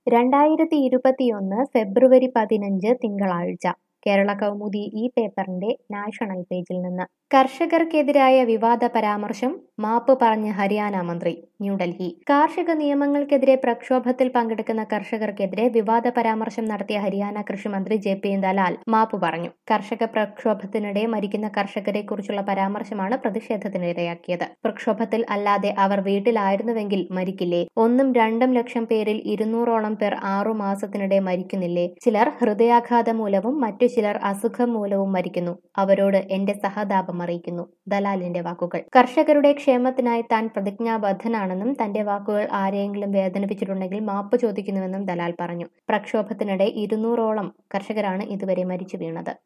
രണ്ടായിരത്തി ഇരുപത്തിയൊന്ന് ഫെബ്രുവരി പതിനഞ്ച് തിങ്കളാഴ്ച കേരള കൗമുദി ഈ പേപ്പറിന്റെ നാഷണൽ പേജിൽ നിന്ന് കർഷകർക്കെതിരായ വിവാദ പരാമർശം മാപ്പ് പറഞ്ഞ ഹരിയാന മന്ത്രി ന്യൂഡൽഹി കാർഷിക നിയമങ്ങൾക്കെതിരെ പ്രക്ഷോഭത്തിൽ പങ്കെടുക്കുന്ന കർഷകർക്കെതിരെ വിവാദ പരാമർശം നടത്തിയ ഹരിയാന കൃഷിമന്ത്രി ജെ പി ദലാൽ മാപ്പ് പറഞ്ഞു കർഷക പ്രക്ഷോഭത്തിനിടെ മരിക്കുന്ന കർഷകരെ കുറിച്ചുള്ള പരാമർശമാണ് പ്രതിഷേധത്തിനിരയാക്കിയത് പ്രക്ഷോഭത്തിൽ അല്ലാതെ അവർ വീട്ടിലായിരുന്നുവെങ്കിൽ മരിക്കില്ലേ ഒന്നും രണ്ടും ലക്ഷം പേരിൽ ഇരുന്നൂറോളം പേർ ആറു മാസത്തിനിടെ മരിക്കുന്നില്ലേ ചിലർ ഹൃദയാഘാതം മൂലവും മറ്റു ചിലർ അസുഖം മൂലവും മരിക്കുന്നു അവരോട് എന്റെ സഹതാപം അറിയിക്കുന്നു ദലാലിന്റെ വാക്കുകൾ കർഷകരുടെ ക്ഷേമത്തിനായി താൻ പ്രതിജ്ഞാബദ്ധനാണെന്നും തന്റെ വാക്കുകൾ ആരെയെങ്കിലും വേദനിപ്പിച്ചിട്ടുണ്ടെങ്കിൽ മാപ്പ് ചോദിക്കുന്നുവെന്നും ദലാൽ പറഞ്ഞു പ്രക്ഷോഭത്തിനിടെ ഇരുന്നൂറോളം കർഷകരാണ് ഇതുവരെ മരിച്ചു വീണത്